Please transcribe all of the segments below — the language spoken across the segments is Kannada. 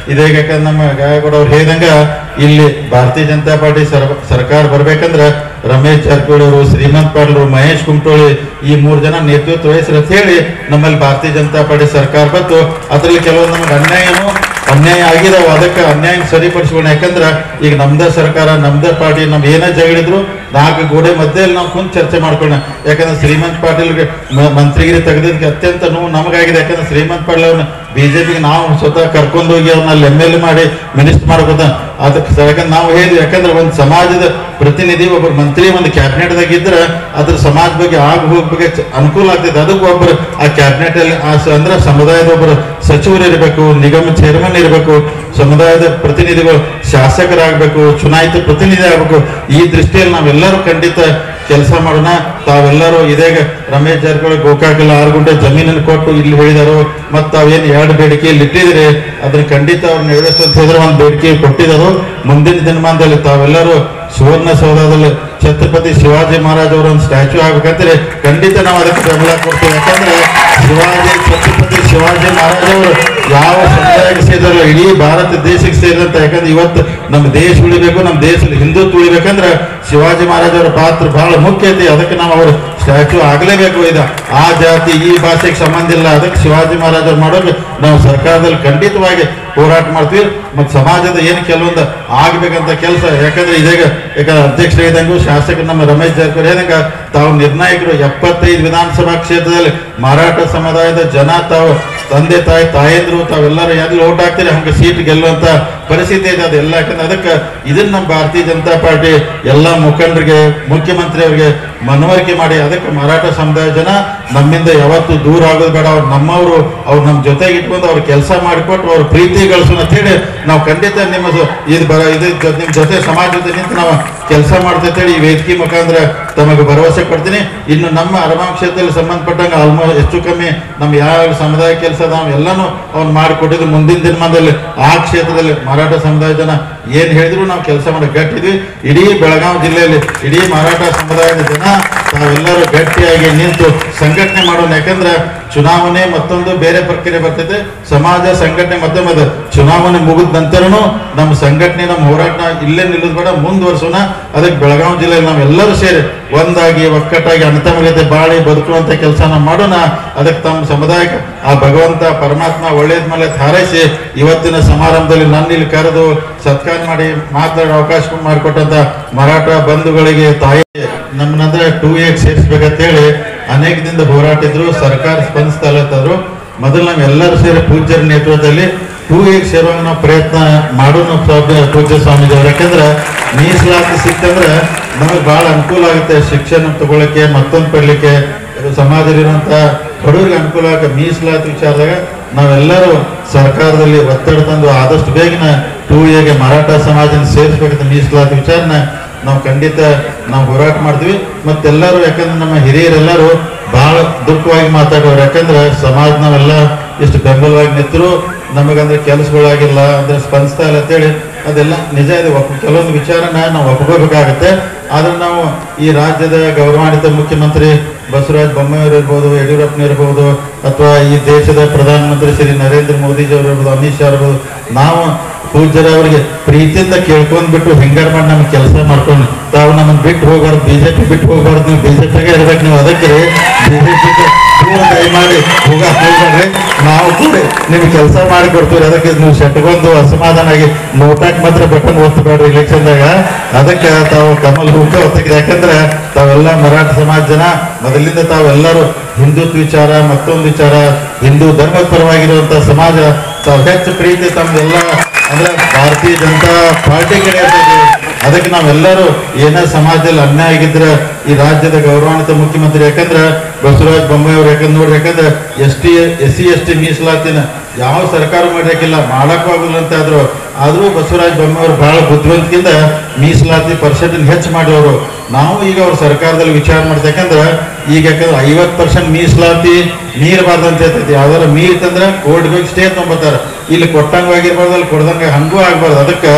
ಇದೀಗ ಯಾಕಂದ್ರೆ ನಮ್ಮ ಗಾಯಗೌಡ ಅವ್ರು ಹೇಳಿದಂಗ ಇಲ್ಲಿ ಭಾರತೀಯ ಜನತಾ ಪಾರ್ಟಿ ಸರ್- ಸರ್ಕಾರ ಬರ್ಬೇಕಂದ್ರ ರಮೇಶ್ ಜಾರಕಿಹೊಳಿ ಅವರು ಶ್ರೀಮಂತ್ ಪಾಟೀಲ್ ಅವರು ಮಹೇಶ್ ಕುಮಟೋಳಿ ಈ ಮೂರು ಜನ ನೇತೃತ್ವ ವಹಿಸ್ರಿ ಅಂತ ಹೇಳಿ ನಮ್ಮಲ್ಲಿ ಭಾರತೀಯ ಜನತಾ ಪಾರ್ಟಿ ಸರ್ಕಾರ ಬಂತು ಅದರಲ್ಲಿ ಕೆಲವೊಂದು ನಮಗೆ ಅನ್ಯಾಯನು ಅನ್ಯಾಯ ಆಗಿದಾವ ಅದಕ್ಕೆ ಅನ್ಯಾಯ ಸರಿಪಡಿಸ್ಕೊಳ್ಳೋಣ ಯಾಕಂದ್ರ ಈಗ ನಮ್ದೇ ಸರ್ಕಾರ ನಮ್ದೇ ಪಾರ್ಟಿ ನಮ್ ಏನೇ ಜಗಳಿದ್ರು ನಾಲ್ಕು ಗೋಡೆ ಮಧ್ಯದಲ್ಲಿ ನಾವು ಕುಂತ್ ಚರ್ಚೆ ಮಾಡ್ಕೊಳ್ಳೋಣ ಯಾಕಂದ್ರೆ ಶ್ರೀಮಂತ್ ಪಾಟೀಲ್ಗೆ ಮ- ಮಂತ್ರಿಗಿರಿ ತೆಗೆದಕ್ಕೆ ಅತ್ಯಂತ ನೋವು ನಮಗಾಗಿದೆ ಯಾಕಂದ್ರೆ ಶ್ರೀಮಂತ್ ಪಾಟೀಲ್ ಅವ್ರನ್ನ ಬಿಜೆಪಿಗೆ ನಾವು ಸ್ವತಃ ಕರ್ಕೊಂಡು ಹೋಗಿ ಅವ್ರನ್ನ ಅಲ್ಲಿ ಎಮ್ ಎಲ್ ಎ ಮಾಡಿ ಮಿನಿಸ್ಟರ್ ಮಾಡ್ಬೋದ ಅದಕ್ಕೆ ಸ- ಯಾಕಂದ್ರೆ ನಾವು ಹೇಳಿದ್ವಿ ಯಾಕಂದ್ರೆ ಒಂದು ಸಮಾಜದ ಪ್ರತಿನಿಧಿ ಒಬ್ಬರು ಮಂತ್ರಿ ಒಂದು ಕ್ಯಾಬಿನೆಟ್ದಾಗ ಇದ್ರೆ ಅದ್ರ ಸಮಾಜ ಬಗ್ಗೆ ಆಗ ಹೋಗ್ ಬಗ್ಗೆ ಚ- ಅನುಕೂಲ ಆಗ್ತೈತೆ ಅದಕ್ಕೆ ಒಬ್ಬರು ಆ ಕ್ಯಾಬಿನೆಟ್ ಅಲ್ಲಿ ಆ ಸ- ಅಂದ್ರೆ ಸಮುದಾಯದ ಒಬ್ಬರು ಸಚಿವರು ಇರಬೇಕು ನಿಗಮ ಚೇರ್ಮನ್ ಇರಬೇಕು ಸಮುದಾಯದ ಪ್ರತಿನಿಧಿಗಳು ಶಾಸಕರಾಗಬೇಕು ಚುನಾಯಿತ ಪ್ರತಿನಿಧಿ ಆಗಬೇಕು ಈ ದೃಷ್ಟಿಯಲ್ಲಿ ನಾವೆಲ್ಲರೂ ಖಂಡಿತ ಕೆಲಸ ಮಾಡೋಣ ತಾವೆಲ್ಲರೂ ಇದೇಗ ರಮೇಶ್ ಜಾರಕಿಹೊಳಿ ಗೋಕಾಕಲ್ಲಿ ಆರು ಗುಂಟೆ ಜಮೀನನ್ನು ಕೊಟ್ಟು ಇಲ್ಲಿ ಹೇಳಿದಾರು ಮತ್ತು ತಾವೇನು ಎರಡು ಬೇಡಿಕೆ ಇಲ್ಲಿ ಇಟ್ಟಿದ್ರೆ ಅದನ್ನ ಖಂಡಿತ ಅವ್ರನ್ನ ಈಡೇರಿಸುವಂತ ಹೇಳಿದ್ರೆ ಒಂದು ಬೇಡಿಕೆ ಕೊಟ್ಟಿದ್ದಾರೆ ಮುಂದಿನ ದಿನಮಾನದಲ್ಲಿ ತಾವೆಲ್ಲರೂ ಸುವರ್ಣ ಸೌಧದಲ್ಲಿ ಛತ್ರಪತಿ ಶಿವಾಜಿ ಮಹಾರಾಜ್ ಅವರ ಒಂದು ಸ್ಟ್ಯಾಚ್ಯೂ ಆಗ್ಬೇಕಂದ್ರೆ ಖಂಡಿತ ನಾವು ಅದಕ್ಕೆ ಬೆಂಬಲ ಕೊಡ್ತೀವಿ ಯಾಕಂದ್ರೆ ಶಿವಾಜಿ ಛತ್ರಪತಿ ಶಿವಾಜಿ ಮಹಾರಾಜ್ ಅವರು ಯಾವ ಸಮುದಾಯಕ್ಕೆ ಸೇರಿದ್ರು ಇಡೀ ಭಾರತ ದೇಶಕ್ಕೆ ಸೇರಿದಂತ ಯಾಕಂದ್ರೆ ಇವತ್ತು ನಮ್ಮ ದೇಶ ಉಳಿಬೇಕು ನಮ್ಮ ದೇಶದಲ್ಲಿ ಹಿಂದುತ್ವ ಉಳಿಬೇಕಂದ್ರೆ ಶಿವಾಜಿ ಮಹಾರಾಜ್ ಅವರ ಪಾತ್ರ ಬಹಳ ಮುಖ್ಯ ಐತಿ ಅದಕ್ಕೆ ನಾವು ಅವರು ಸ್ಟ್ಯಾಚ್ಯೂ ಆಗಲೇಬೇಕು ಇದು ಆ ಜಾತಿ ಈ ಭಾಷೆಗೆ ಸಂಬಂಧ ಇಲ್ಲ ಅದಕ್ಕೆ ಶಿವಾಜಿ ಮಹಾರಾಜ್ ಅವ್ರು ಮಾಡೋದು ನಾವು ಸರ್ಕಾರದಲ್ಲಿ ಖಂಡಿತವಾಗಿ ಹೋರಾಟ ಮಾಡ್ತೀವಿ ಮತ್ತು ಸಮಾಜದ ಏನು ಕೆಲವೊಂದು ಆಗ್ಬೇಕಂತ ಕೆಲಸ ಯಾಕಂದ್ರೆ ಇದೀಗ ಈಗ ಅಧ್ಯಕ್ಷರು ಹೇಳಿದಂಗೂ ಶಾಸಕರು ನಮ್ಮ ರಮೇಶ್ ಜಾರಕಿಹೊಳಿ ಹೇಳಿದಂಗ ತಾವು ನಿರ್ಣಾಯಕರು ಎಪ್ಪತ್ತೈದು ವಿಧಾನಸಭಾ ಕ್ಷೇತ್ರದಲ್ಲಿ ಮರಾಠ ಸಮುದಾಯದ ಜನ ತಾವು ತಂದೆ ತಾಯಿ ತಾಯಂದ್ರು ತಾವೆಲ್ಲರೂ ಎಲ್ಲಿ ಓಟ್ ಹಾಕ್ತೀರಿ ಹಂಗೆ ಸೀಟ್ ಗೆಲ್ಲುವಂತ ಪರಿಸ್ಥಿತಿ ಇದೆ ಅದೆಲ್ಲ ಯಾಕಂದ್ರೆ ಅದಕ್ಕೆ ಇದನ್ನ ನಮ್ಮ ಭಾರತೀಯ ಜನತಾ ಪಾರ್ಟಿ ಎಲ್ಲ ಮುಖಂಡರಿಗೆ ಮುಖ್ಯಮಂತ್ರಿ ಅವರಿಗೆ ಮನವರಿಕೆ ಮಾಡಿ ಅದಕ್ಕೆ ಮರಾಠ ಸಮುದಾಯ ಜನ ನಮ್ಮಿಂದ ಯಾವತ್ತೂ ದೂರ ಆಗೋದು ಬೇಡ ಅವ್ರು ನಮ್ಮವರು ಅವ್ರು ನಮ್ಮ ಜೊತೆಗೆ ಇಟ್ಕೊಂಡು ಅವ್ರು ಕೆಲಸ ಮಾಡಿಕೊಟ್ಟು ಅವ್ರ ಪ್ರೀತಿ ಗಳಿಸೋಣ ಅಂತ ಹೇಳಿ ನಾವು ಖಂಡಿತ ನಿಮ್ಮ ಜೊ- ಇದು ಬರ ಇದು ಜೊ- ನಿಮ್ಮ ಜೊತೆ ಸಮಾಜ ಜೊತೆ ನಿಂತು ನಾವು ಕೆಲಸ ಮಾಡ್ತೇವೆ ಈ ವೇದಿಕೆ ಮುಖಾಂತರ ತಮಗೆ ಭರವಸೆ ಕೊಡ್ತೀನಿ ಇನ್ನು ನಮ್ಮ ಅರಮಾಂ ಕ್ಷೇತ್ರದಲ್ಲಿ ಸಂಬಂಧಪಟ್ಟಂಗೆ ಆಲ್ಮೋಸ್ಟ್ ಹೆಚ್ಚು ಕಮ್ಮಿ ನಮ್ಮ ಯಾವ ಸಮುದಾಯ ಕೆಲಸ ನಾವು ಎಲ್ಲಾನು ಅವ್ನು ಮಾಡಿಕೊಟ್ಟಿದ್ದು ಮುಂದಿನ ದಿನಮಾನದಲ್ಲಿ ಆ ಕ್ಷೇತ್ರದಲ್ಲಿ ಮರಾಠ ಸಮುದಾಯ ಜನ ಏನ್ ಹೇಳಿದ್ರು ನಾವು ಕೆಲಸ ಮಾಡಿ ಗಟ್ಟಿದ್ವಿ ಇಡೀ ಬೆಳಗಾವಿ ಜಿಲ್ಲೆಯಲ್ಲಿ ಇಡೀ ಮರಾಠ ಸಮುದಾಯದ ಜನ ತಾವೆಲ್ಲರೂ ಗಟ್ಟಿಯಾಗಿ ನಿಂತು ಸಂಘಟನೆ ಮಾಡೋಣ ಯಾಕಂದ್ರೆ ಚುನಾವಣೆ ಮತ್ತೊಂದು ಬೇರೆ ಪ್ರಕ್ರಿಯೆ ಬರ್ತೈತೆ ಸಮಾಜ ಸಂಘಟನೆ ಮತ್ತೊಮ್ಮೆ ಅದು ಚುನಾವಣೆ ಮುಗಿದ ನಂತರನು ನಮ್ಮ ಸಂಘಟನೆ ನಮ್ಮ ಹೋರಾಟ ಇಲ್ಲೇ ನಿಲ್ಲೋದು ಬೇಡ ಮುಂದುವರ್ಸೋಣ ಅದಕ್ಕೆ ಬೆಳಗಾವಿ ಜಿಲ್ಲೆಯಲ್ಲಿ ನಾವೆಲ್ಲರೂ ಸೇರಿ ಒಂದಾಗಿ ಒಕ್ಕಟ್ಟಾಗಿ ಅಣ್ಣತಮ್ಮಗತೆ ಬಾಳಿ ಬದುಕುವಂತ ಕೆಲಸ ನಾವು ಮಾಡೋಣ ಅದಕ್ಕೆ ತಮ್ಮ ಸಮುದಾಯಕ್ಕೆ ಆ ಭಗವಂತ ಪರಮಾತ್ಮ ಒಳ್ಳೇದ್ ಮೇಲೆ ಹಾರೈಸಿ ಇವತ್ತಿನ ಸಮಾರಂಭದಲ್ಲಿ ನನ್ನ ಇಲ್ಲಿ ಕರೆದು ಸತ್ಕಾರ ಮಾಡಿ ಮಾತಾಡೋ ಅವಕಾಶ ಮಾಡಿಕೊಟ್ಟಂತ ಮರಾಠ ಬಂಧುಗಳಿಗೆ ತಾಯಿ ನಮ್ಮನ್ನಂದ್ರೆ ಟೂ ಎಕ್ ಸೇರಿಸ್ಬೇಕಂತ ಹೇಳಿ ಅನೇಕ ದಿನದ ಹೋರಾಟ ಇದ್ರು ಸರ್ಕಾರ ಸ್ಪಂದಿಸ್ತಾ ಇಲ್ಲತ್ತಾದ್ರು ಮೊದಲು ನಾವ್ ಎಲ್ಲರೂ ಸೇರಿ ಪೂಜ್ಯರ ನೇತೃತ್ವದಲ್ಲಿ ಟೂ ಎಕ್ ಸೇರುವಾಗ ನಾವು ಪ್ರಯತ್ನ ಮಾಡೋಣ ಸ್ವಾಮಿ ಪೂಜ್ಯ ಸ್ವಾಮೀಜಿಯವ್ರು ಯಾಕಂದ್ರೆ ಮೀಸಲಾತಿ ಸಿಕ್ತಂದ್ರೆ ನಮಗೆ ಬಹಳ ಅನುಕೂಲ ಆಗುತ್ತೆ ಶಿಕ್ಷಣ ತಗೊಳಕ್ಕೆ ಮತ್ತೊಂದು ಪಡ್ಲಿಕ್ಕೆ ಸಮಾಜದಲ್ಲಿರುವಂತ ಬಡವರಿಗೆ ಅನುಕೂಲ ಆಗ ಮೀಸಲಾತಿ ವಿಚಾರದಾಗ ನಾವೆಲ್ಲರೂ ಸರ್ಕಾರದಲ್ಲಿ ಒತ್ತಡ ತಂದು ಆದಷ್ಟು ಬೇಗನ ಟೂ ಎಗೆ ಮರಾಠ ಸಮಾಜನ ಸೇರಿಸ್ಬೇಕಂತ ಮೀಸಲಾತಿ ವಿಚಾರನ ನಾವು ಖಂಡಿತ ನಾವು ಹೋರಾಟ ಮಾಡ್ತೀವಿ ಮತ್ತೆಲ್ಲರೂ ಯಾಕಂದ್ರೆ ನಮ್ಮ ಹಿರಿಯರೆಲ್ಲರೂ ಬಹಳ ದುಃಖವಾಗಿ ಮಾತಾಡೋರು ಯಾಕಂದ್ರೆ ಸಮಾಜ ನಾವೆಲ್ಲ ಇಷ್ಟು ಬೆಂಬಲವಾಗಿ ನಿಂತರು ನಮಗಂದ್ರೆ ಕೆಲಸಗಳಾಗಿಲ್ಲ ಅಂದ್ರೆ ಸ್ಪಂದಿಸ್ತಾ ಇಲ್ಲ ಅಂತೇಳಿ ಅದೆಲ್ಲ ನಿಜ ಇದೆ ಒಪ್ಪ ಕೆಲವೊಂದು ವಿಚಾರನ ನಾವು ಒಪ್ಕೋಬೇಕಾಗತ್ತೆ ಆದ್ರೆ ನಾವು ಈ ರಾಜ್ಯದ ಗೌರವಾನ್ವಿತ ಮುಖ್ಯಮಂತ್ರಿ ಬಸವರಾಜ ಬೊಮ್ಮಾಯಿಯವರು ಇರ್ಬೋದು ಯಡಿಯೂರಪ್ಪನವ್ರು ಇರ್ಬೋದು ಅಥವಾ ಈ ದೇಶದ ಪ್ರಧಾನಮಂತ್ರಿ ಶ್ರೀ ನರೇಂದ್ರ ಮೋದಿಜಿಯವರು ಇರ್ಬೋದು ಅಮಿತ್ ಶಾ ಇರ್ಬೋದು ನಾವು ಪೂಜ್ಯರ ಅವರಿಗೆ ಪ್ರೀತಿಯಿಂದ ಕೇಳ್ಕೊಂಡ್ಬಿಟ್ಟು ಹಿಂಗಾರ ಮಾಡಿ ನಮ್ಗೆ ಕೆಲಸ ಮಾಡ್ಕೊಂಡು ತಾವು ನಮ್ಮನ್ನು ಬಿಟ್ಟು ಹೋಗ್ಬಾರ್ದು ಬಿಜೆಪಿ ಬಿಟ್ಟು ಹೋಗ್ಬಾರ್ದು ನೀವು ಬಿಜೆಪಿಗೆ ಇರ್ಬೇಕು ನೀವು ಅದಕ್ಕೆ ಬಿಜೆಪಿಗೆ ದಯಮಾಡಿ ಹೋಗ ಹೋಗ್ಬೇಡ್ರಿ ನಾವು ಕೂಡ ನಿಮ್ಗೆ ಕೆಲಸ ಮಾಡಿ ಕೊಡ್ತೀವಿ ಅದಕ್ಕೆ ನೀವು ಸೆಟ್ಗೊಂಡು ಅಸಮಾಧಾನ ಆಗಿ ನೋಟಾಕ್ ಮಾತ್ರ ಬಟನ್ ಒತ್ತಬೇಡ್ರಿ ಇಲೆಕ್ಷನ್ದಾಗ ಅದಕ್ಕೆ ತಾವು ಕಮಲ್ ಹೂಕ ಒತ್ತಿಗೆ ಯಾಕಂದ್ರೆ ತಾವೆಲ್ಲ ಮರಾಠ ಸಮಾಜ ಜನ ಮೊದಲಿಂದ ತಾವೆಲ್ಲರೂ ಹಿಂದುತ್ವ ವಿಚಾರ ಮತ್ತೊಂದು ವಿಚಾರ ಹಿಂದೂ ಧರ್ಮದ ಪರವಾಗಿರುವಂತ ಸಮಾಜ ತಾವು ಹೆಚ್ಚು ಪ್ರೀತಿ ತಮ್ದೆಲ್ಲ ಅಂದ್ರೆ ಭಾರತೀಯ ಜನತಾ ಪಾರ್ಟಿ ಕಡೆ ಇರ್ತದೆ ಅದಕ್ಕೆ ನಾವೆಲ್ಲರೂ ಏನೇ ಸಮಾಜದಲ್ಲಿ ಅನ್ಯಾಯ ಆಗಿದ್ರೆ ಈ ರಾಜ್ಯದ ಗೌರವಾನ್ವಿತ ಮುಖ್ಯಮಂತ್ರಿ ಯಾಕಂದ್ರೆ ಬಸವರಾಜ ಬೊಮ್ಮಾಯಿ ಅವ್ರು ಯಾಕಂದ್ರೆ ನೋಡ್ರಿ ಯಾಕಂದ್ರೆ S T S C S T ಮೀಸಲಾತಿನ ಯಾವ ಸರ್ಕಾರ ಮಾಡಿರಕ್ಕಿಲ್ಲ ಮಾಡಕ್ಕೂ ಆಗುಲ್ಲ ಅಂತ ಆದ್ರು ಆದ್ರೂ ಬಸವರಾಜ ಬೊಮ್ಮಾಯಿ ಅವರು ಬಹಳ ಬುದ್ಧಿವಂತಿಕೆಯಿಂದ ಮೀಸಲಾತಿ ಪರ್ಸೆಂಟ್ ಹೆಚ್ಚು ಮಾಡಿದವರು ನಾವು ಈಗ ಅವ್ರ ಸರ್ಕಾರದಲ್ಲಿ ವಿಚಾರ ಮಾಡ್ತಾ ಯಾಕಂದ್ರೆ ಈಗ ಯಾಕಂದ್ರೆ ಐವತ್ತು ಪರ್ಸೆಂಟ್ ಮೀಸಲಾತಿ ಮೀರಬಾರ್ದು ಅಂತ ಹೇಳ್ತೈತಿ ಯಾವ್ದಾರ ಮೀರ್ತಂದ್ರೆ ಕೋರ್ಟ್ಗೆ ಹೋಗಿ ಸ್ಟೇ ತೊಗೊಂಬರ್ತಾರೆ ಇಲ್ಲಿ ಕೊಟ್ಟಂಗ ಆಗಿರ್ಬಾರ್ದು ಅಲ್ಲಿ ಕೊಡ್ದಂಗ ಹಂಗೂ ಆಗ್ಬಾರ್ದು ಅದಕ್ಕೆ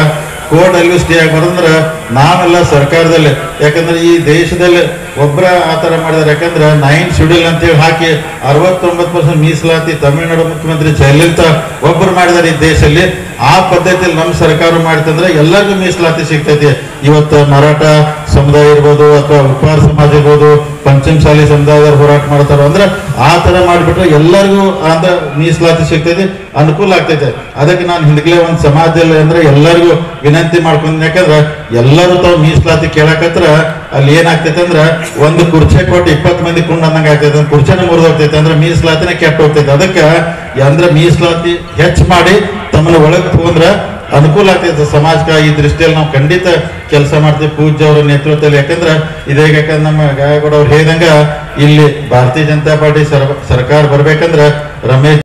ಕೋರ್ಟ್ ಅಲ್ಲೂ ಸ್ಟೇ ಆಗ್ಬಾರ್ದಂದ್ರೆ ನಾವೆಲ್ಲ ಸರ್ಕಾರದಲ್ಲಿ ಯಾಕಂದ್ರೆ ಈ ದೇಶದಲ್ಲಿ ಒಬ್ಬರ ಆ ಥರ ಮಾಡಿದಾರೆ ಯಾಕಂದ್ರೆ ನೈನ್ ಶೆಡ್ಯೂಲ್ ಅಂತೇಳಿ ಹಾಕಿ ಅರವತ್ತೊಂಬತ್ತು ಪರ್ಸೆಂಟ್ ಮೀಸಲಾತಿ ತಮಿಳುನಾಡು ಮುಖ್ಯಮಂತ್ರಿ ಜಯಲಲಿತಾ ಒಬ್ಬರು ಮಾಡಿದ್ದಾರೆ ಈ ದೇಶದಲ್ಲಿ ಆ ಪದ್ಧತಿಯಲ್ಲಿ ನಮ್ಮ ಸರ್ಕಾರ ಮಾಡ್ತಂದ್ರೆ ಎಲ್ಲರಿಗೂ ಮೀಸಲಾತಿ ಸಿಗ್ತೈತಿ ಇವತ್ತು ಮರಾಠ ಸಮುದಾಯ ಇರ್ಬೋದು ಅಥವಾ ಉಪ್ಪಾರ ಸಮಾಜ ಇರ್ಬೋದು ಪಂಚಮಸಾಲಿ ಸಮುದಾಯದವ್ರು ಹೋರಾಟ ಮಾಡ್ತಾರೋ ಅಂದ್ರೆ ಆ ತರ ಮಾಡಿಬಿಟ್ರೆ ಎಲ್ಲರಿಗೂ ಅಂದ್ರೆ ಮೀಸಲಾತಿ ಸಿಗ್ತೈತಿ ಅನುಕೂಲ ಆಗ್ತೈತೆ ಅದಕ್ಕೆ ನಾನು ಹಿಂದ್ಗಲೇ ಒಂದು ಸಮಾಜದಲ್ಲಿ ಅಂದ್ರೆ ಎಲ್ಲರಿಗೂ ವಿನಂತಿ ಮಾಡ್ಕೊಂಡ್ ಯಾಕಂದ್ರೆ ಎಲ್ಲರೂ ತಾವು ಮೀಸಲಾತಿ ಕೇಳಕತ್ರ ಅಲ್ಲಿ ಏನಾಗ್ತೈತೆ ಅಂದ್ರೆ ಒಂದು ಕುರ್ಚಿ ಕೊಟ್ಟು ಇಪ್ಪತ್ತು ಮಂದಿ ಕುಂಡ್ ಅಂದಂಗ ಆಗ್ತೈತೆ ಅಂದ್ರೆ ಕುರ್ಚಿನ ಮುರಿದು ಹೋಗ್ತೈತೆ ಅಂದ್ರೆ ಮೀಸಲಾತಿನೇ ಕೆಟ್ಟ ಹೋಗ್ತೈತೆ ಅದಕ್ಕೆ ಅಂದ್ರೆ ಮೀಸಲಾತಿ ಹೆಚ್ಚು ಮಾಡಿ ತಮ್ಮನ್ನ ಒಳಗೆ ತಗೊಂಡ್ರ ಅನುಕೂಲ ಆಗ್ತೈತೆ ಸಮಾಜಕ್ಕೆ ಈ ದೃಷ್ಟಿಯಲ್ಲಿ ನಾವು ಖಂಡಿತ ಕೆಲಸ ಮಾಡ್ತೀವಿ ಪೂಜ್ಯ ಅವರ ನೇತೃತ್ವದಲ್ಲಿ ಯಾಕಂದ್ರೆ ಇದೇ ಯಾಕಂದ್ರೆ ನಮ್ಮ ಗಾಯಗೌಡ ಅವ್ರು ಹೇಳಿದಂಗ ಇಲ್ಲಿ ಭಾರತೀಯ ಜನತಾ ಪಾರ್ಟಿ ಸರ್ ಸರ್ಕಾರ ಬರ್ಬೇಕಂದ್ರೆ ರಮೇಶ್